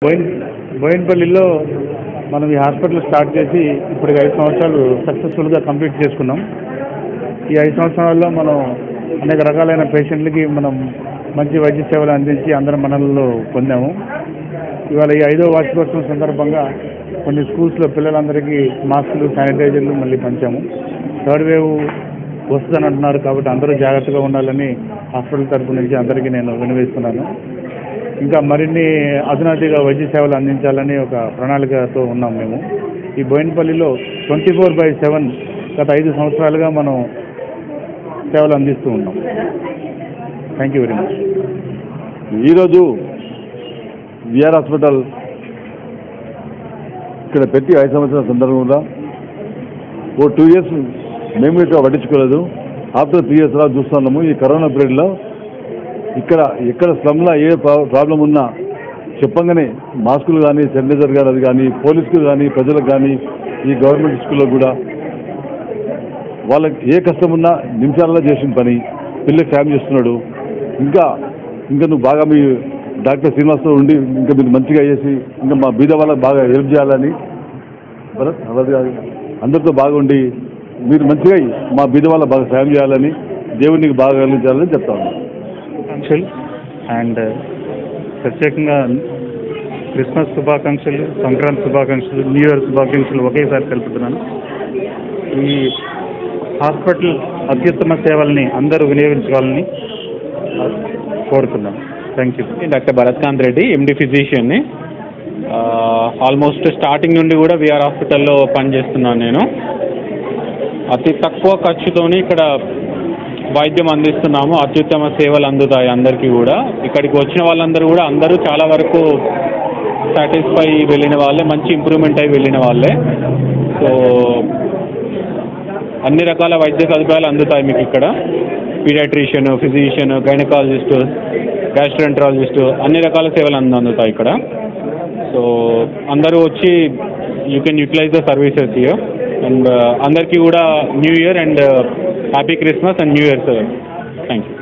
బోయిన్ బోయిన్పల్లిలో మనం ఈ hospital start చేసి ఇప్పుడు ఐదు సంవత్సరాలు సక్సెస్ఫుల్గా కంప్లీట్ చేసుకున్నాం ఈ ఐదు సంవత్సరాల్లో మనం అనేక రకాలైన పేషెంట్లకి మనం మంచి వైద్య సేవలు అందించి అందరి మనల్లో పొందాము ఇవాళ ఈ ఐదో వార్షికోత్సవం సందర్భంగా కొన్ని స్కూల్స్లో పిల్లలందరికీ మాస్కులు శానిటైజర్లు మళ్ళీ పంచాము థర్డ్ వేవ్ వస్తుందని అంటున్నారు కాబట్టి అందరూ జాగ్రత్తగా ఉండాలని హాస్పిటల్ తరపు నుంచి అందరికీ నేను వినవిస్తున్నాను ఇంకా మరిన్ని అధునాతిగా వైద్య సేవలు అందించాలని ఒక ప్రణాళికతో ఉన్నాం మేము ఈ బోయినపల్లిలో ట్వంటీ ఫోర్ బై సెవెన్ గత ఐదు సంవత్సరాలుగా మనం సేవలు అందిస్తూ ఉన్నాం థ్యాంక్ యూ వెరీ మచ్ ఈరోజు విఆర్ హాస్పిటల్ ఇక్కడ పెట్టి ఐదు సంవత్సరాల సందర్భంలో ఓ టూ ఇయర్స్ మేము ఇక్కడ పట్టించుకోలేదు ఆఫ్టర్ త్రీ ఇయర్స్ లా చూస్తున్నాము ఈ కరోనా పీరియడ్లో ఇక్కడ ఎక్కడ స్లమ్లో ఏ ప్రా- ప్రాబ్లం ఉన్నా చెప్పంగానే మాస్కులు కానీ శానిటైజర్ కానీ అది కానీ పోలీసులు కానీ ప్రజలకు కానీ ఈ గవర్నమెంట్ స్కూల్లో కూడా వాళ్ళకి ఏ కష్టం ఉన్నా నిమిషాలలో చేసిన పని పిల్లకి సాయం చేస్తున్నాడు ఇంకా ఇంకా నువ్వు బాగా మీ డాక్టర్ శ్రీనివాస్తో ఉండి ఇంకా మీరు మంచిగా చేసి ఇంకా మా బీద వాళ్ళకి బాగా హెల్ప్ చేయాలని భరత్ భరత్ గారు అందరితో బాగుండి మీరు మంచిగా మా బీద వాళ్ళకి బాగా సాయం చేయాలని దేవునికి బాగా కలిగించాలని చెప్తా ఉన్నాను శుభాకాంక్షలు అండ్ ప్రత్యేకంగా క్రిస్మస్ శుభాకాంక్షలు సంక్రాంతి శుభాకాంక్షలు న్యూ ఇయర్ శుభాకాంక్షలు ఒకేసారి తెలుపుతున్నాను ఈ హాస్పిటల్ అత్యుత్తమ సేవల్ని అందరూ వినియోగించుకోవాలని కోరుతున్నాను thank you doctor Bharathkanth Reddy MD ఫిజిషియన్ని ఆల్మోస్ట్ స్టార్టింగ్ నుండి కూడా విఆర్ హాస్పిటల్లో పనిచేస్తున్నాను నేను అతి తక్కువ ఖర్చుతోని ఇక్కడ వైద్యం అందిస్తున్నాము అత్యుత్తమ సేవలు అందుతాయి అందరికీ కూడా ఇక్కడికి వచ్చిన వాళ్ళందరూ కూడా అందరూ చాలా వరకు సాటిస్ఫై వెళ్ళిన వాళ్ళే మంచి ఇంప్రూవ్మెంట్ అయి వెళ్ళిన వాళ్ళే సో అన్ని రకాల వైద్య సదుపాయాలు అందుతాయి మీకు ఇక్కడ పీడియాట్రిషియన్ ఫిజిషియన్ గైనకాలజిస్ట్ గ్యాస్ట్రెంట్రాలజిస్ట్ అన్ని రకాల సేవలు అంద- అందుతాయి ఇక్కడ సో అందరూ వచ్చి you can utilize the services year and అందరికీ కూడా new year and happy Christmas and new year sir thank you